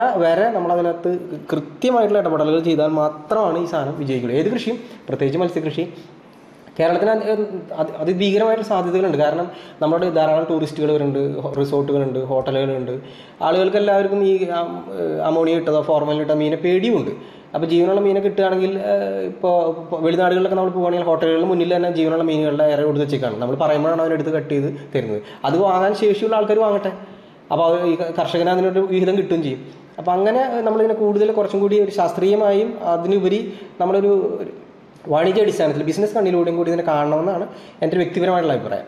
വരെ നമ്മളതിനകത്ത് കൃത്യമായിട്ടുള്ള ഇടപെടലുകൾ ചെയ്താൽ മാത്രമാണ് ഈ സാധനം വിജയിക്കുള്ളൂ ഏത് കൃഷിയും പ്രത്യേകിച്ച് മത്സ്യകൃഷി കേരളത്തിന് അത് അത് അതിഭീകരമായിട്ടുള്ള സാധ്യതകളുണ്ട് കാരണം നമ്മുടെ ധാരാളം ടൂറിസ്റ്റുകൾ വരുന്നുണ്ട് ഹോ- റിസോർട്ടുകളുണ്ട് ഹോട്ടലുകളുണ്ട് ആളുകൾക്ക് എല്ലാവർക്കും ഈ അം- അമോണിയ ഇട്ടതോ ഫോർമലിൻ ഇട്ട മീനെ പേടിയുമുണ്ട് അപ്പോൾ ജീവനുള്ള മീനെ കിട്ടുകയാണെങ്കിൽ ഇപ്പോൾ വെളിനാടുകളിലൊക്കെ നമ്മൾ പോകുകയാണെങ്കിൽ ഹോട്ടലുകളിൽ മുന്നിൽ തന്നെ ജീവനുള്ള മീനുകളുടെ ഇറ കൊടുത്ത് വെച്ചേക്കാണ് നമ്മൾ പറയുമ്പോഴാണ് അവരെടുത്ത് കട്ട് ചെയ്ത് തരുന്നത് അത് വാങ്ങാൻ ശേഷിയുള്ള ആൾക്കാർ വാങ്ങട്ടെ അപ്പോൾ അത് ഈ കർഷകന് അതിനൊരു വിഹിതം കിട്ടുകയും ചെയ്യും അപ്പോൾ അങ്ങനെ നമ്മളിതിനെ കൂടുതൽ കുറച്ചും കൂടി ഒരു ശാസ്ത്രീയമായും അതിനുപരി നമ്മളൊരു ഒരു വാണിജ്യ അടിസ്ഥാനത്തിൽ ബിസിനസ് കണ്ണിലൂടെയും കൂടി ഇതിനെ കാണണമെന്നാണ് എൻ്റെ ഒരു വ്യക്തിപരമായിട്ടുള്ള അഭിപ്രായം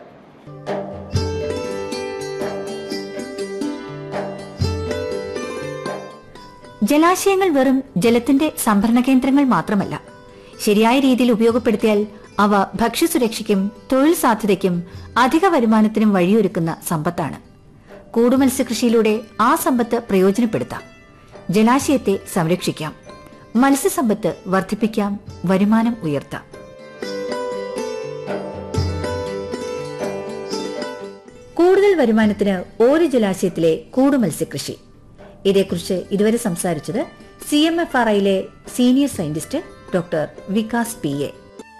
ജലാശയങ്ങൾ വെറും ജലത്തിന്റെ സംഭരണ കേന്ദ്രങ്ങൾ മാത്രമല്ല ശരിയായ രീതിയിൽ ഉപയോഗപ്പെടുത്തിയാൽ അവ ഭക്ഷ്യസുരക്ഷയ്ക്കും തൊഴിൽ സാധ്യതയ്ക്കും അധിക വരുമാനത്തിനും വഴിയൊരുക്കുന്ന സമ്പത്താണ് കൂടുമത്സ്യകൃഷിയിലൂടെ ആ സമ്പത്ത് പ്രയോജനപ്പെടുത്താം ജലാശയത്തെ സംരക്ഷിക്കാം മത്സ്യസമ്പത്ത് വർദ്ധിപ്പിക്കാം വരുമാനം ഉയർത്താം കൂടുതൽ വരുമാനത്തിന് ഓരോ ജലാശയത്തിലെ കൂടുമത്സ്യകൃഷി ഇതേക്കുറിച്ച് ഇതുവരെ സംസാരിച്ചത് സി എം എഫ് ആർ ഐയിലെ senior scientist doctor Vikas P A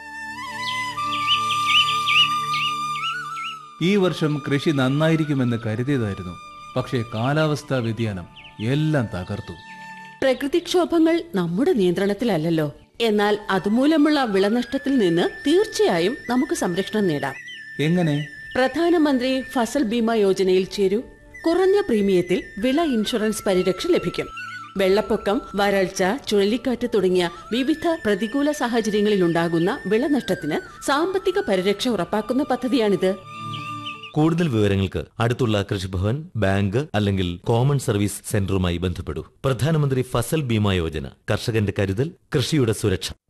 ഈ വർഷം കൃഷി നന്നായിരിക്കുമെന്ന് കരുതിയതായിരുന്നു പക്ഷേ കാലാവസ്ഥാ വ്യതിയാനം എല്ലാം തകർത്തു പ്രകൃതിക്ഷോഭങ്ങൾ നമ്മുടെ നിയന്ത്രണത്തിലല്ലല്ലോ എന്നാൽ അതുമൂലമുള്ള വിളനഷ്ടത്തിൽ നിന്ന് തീർച്ചയായും നമുക്ക് സംരക്ഷണം നേടാം എങ്ങനെ പ്രധാനമന്ത്രി ഫസൽ ബീമ യോജനയിൽ ചേരൂ കുറഞ്ഞ പ്രീമിയത്തിൽ വിള ഇൻഷുറൻസ് പരിരക്ഷ ലഭിക്കും വെള്ളപ്പൊക്കം വരൾച്ച ചുഴലിക്കാറ്റ് തുടങ്ങിയ വിവിധ പ്രതികൂല സാഹചര്യങ്ങളിൽ ഉണ്ടാകുന്ന വിളനഷ്ടത്തിന് സാമ്പത്തിക പരിരക്ഷ ഉറപ്പാക്കുന്ന പദ്ധതിയാണിത് കൂടുതൽ വിവരങ്ങൾക്ക് അടുത്തുള്ള കൃഷിഭവൻ ബാങ്ക് അല്ലെങ്കിൽ കോമൺ സർവീസ് സെന്ററുമായി ബന്ധപ്പെടൂ പ്രധാനമന്ത്രി ഫസൽ ബീമ യോജന കർഷകന്റെ കരുതൽ കൃഷിയുടെ സുരക്ഷ